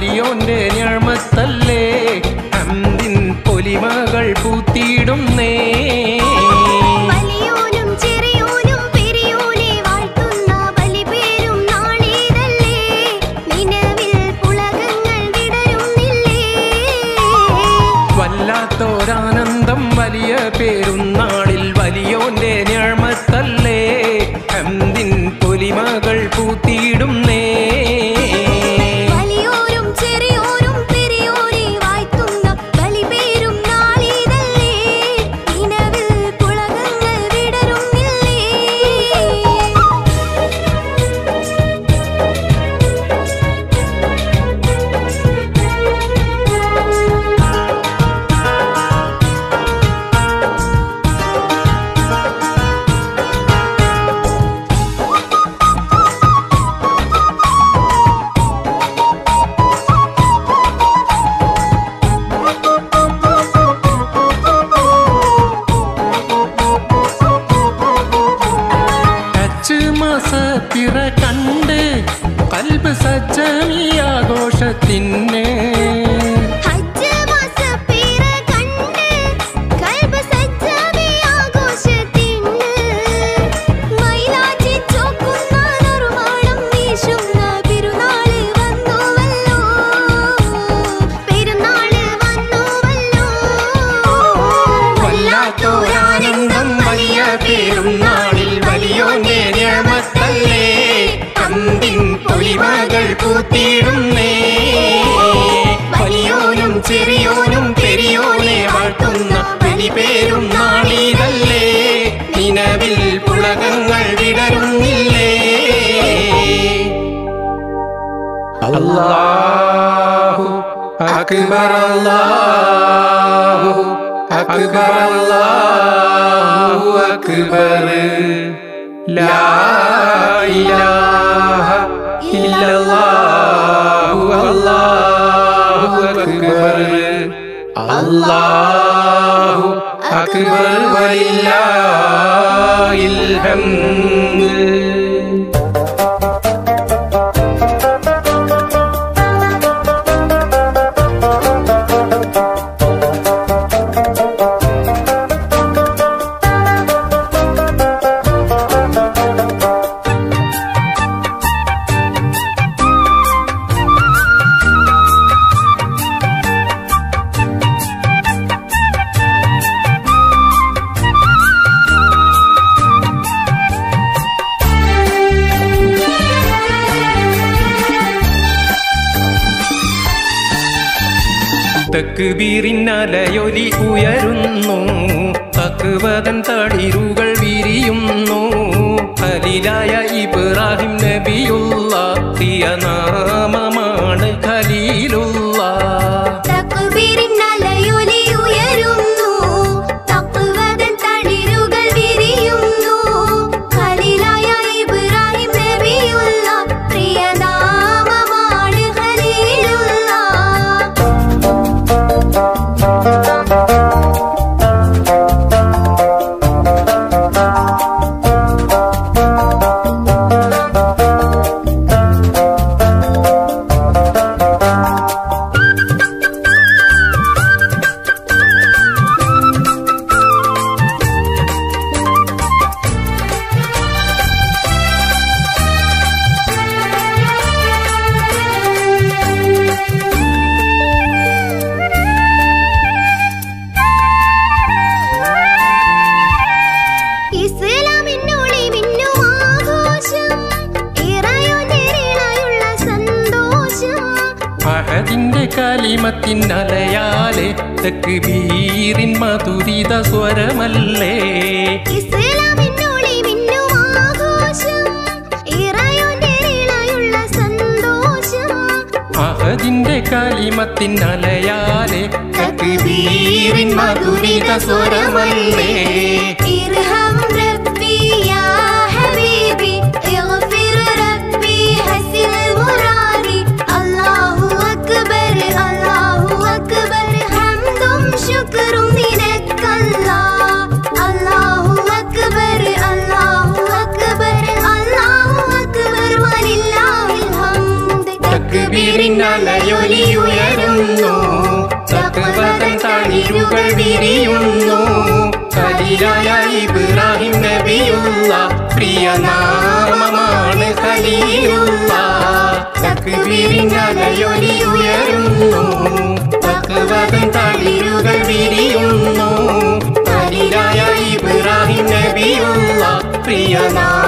വലിയോന്റെ ഞഴ്മത്തല്ലേ അന്തിൻ പൊലിമകൾ പൂത്തിയിടുന്നേ വലിയോനും ചെറിയോനും പെരിയോനെ വാഴ്ത്തുന്ന ബലിപേരും നാളീതല്ലേ നിലവിൽ പുളകങ്ങൾ വിടരുന്നില്ലേ വല്ലാത്തോരാനന്ദം വലിയ പേരുന്നാളിൽ വലിയോന്റെ ഞഴ്മത്തല്ലേ അന്തിൻ പൊലിമകൾ പൂത്തിയിടുന്നേ വലിയോരും ചെറിയോരും പെരിയോനെ വാഴ്ത്തുന്ന ബലിപേരും നാളീതല്ലേ നിലവിൽ പുളകങ്ങൾ വിടരുന്നില്ലേ അച്ച് മാസപ്പിറ കണ്ട് കൽബ് സജ്ജമീ ആഘോഷത്തിന് ഹജ്ജ് മാസപ്പിറ കണ്ട് കൽബ് സജ്ജമേ ആഘോഷത്തിന് മൈലാഞ്ചി ചോക്കുന്ന നറുമണം വീശുന്ന പെരുന്നാള് വന്നുവല്ലോ പെരുന്നാള് വന്നുവല്ലോ വല്ലാത്തോരാനന്ദം വലിയ പേരുന്നാളിൽ വലിയോന്റെ ഞമത്തല്ലേ അന്തിൻ പൊലിമകൾ പൂത്തിയിടുന്നേ വലിയോനും ചെറിയോനും പെരിയോനെ വാഴ്ത്തുന്ന ബലിപേരും നാളിതല്ലേ നിലവിൽ പുളകങ്ങൾ വിടരുന്നില്ലേ അല്ലാഹു അക്ബർ അല്ലാഹു അക്ബർ അല്ലാഹു അക്ബർ ലാ ഇലാഹ ഇല്ലല്ലാഹു അല്ലാഹു അക്ബർ അല്ലാഹു അക്ബർ വലില്ലാഹിൽ ഹംദ് തക്ബീറിന്നലയൊലി ഉയരുന്നു തക്വതൻ തളിരുകൾ വിരിയുന്നു ഖലീലായ ഇബ്രാഹിം നബിയുള്ള പ്രിയനാമമാണ് ഖലീലുള്ള തക്ബീറിന്നലയൊലി ഉയരുന്നു തഖ്വതൻ തളിരുകൾ വിരിയുന്നു ഖലീലായ ഇബ്രാഹിം നബിയുള്ള പ്രിയനാമമാണ് ഖലീലുള്ള ഇസ്ലാമിനൊളി മിന്നും ആഘോഷം ഇറയോനിരയുള്ള സന്തോഷം അഹദിന്റെ കാലിമത്തിൻ അലയാലെ തക്ബീറിൻ മധുരിത സ്വരമല്ലേ ഇസ്ലാമിനൊളി മിന്നും ആഘോഷം ഇറയോനിരയുള്ള സന്തോഷം അഹദിന്റെ കാലിമത്തിൻ അലയാലെ തക്ബീറിൻ മധുരിത സ്വരമല്ലേ ഇർഹം റബ്ബി യാ ഹബീബി ഇഗ്ഫിർ റബ്ബി ഹസിൽ മുറാദി അല്ലാഹു അക്ബർ അല്ലാഹു അക്ബർ ഹംദും ശുക്രും നിനക്കല്ലാ അല്ലാഹു അക്ബർ അല്ലാഹു അക്ബർ അല്ലാഹു അക്ബർ വലില്ലാഹിൽ ഹംദ് തക്ബീറിൻ അലയൊലിയുയരുന്നു തക്വതൻ തളിരുകൾ വിരിയുന്നു ഖലീലായ ഇബ്രാഹിം നബിയുള്ള പ്രിയനാമമാണ് ഖലീലുള്ള തക്വീരിൻ അലയൊലിയുയരുന്നു തക്വതൻ തളിരുകൾ വിരിയുന്നു ഖലീലായ ഇബ്രാഹിം നബിയുള്ള പ്രിയനാമ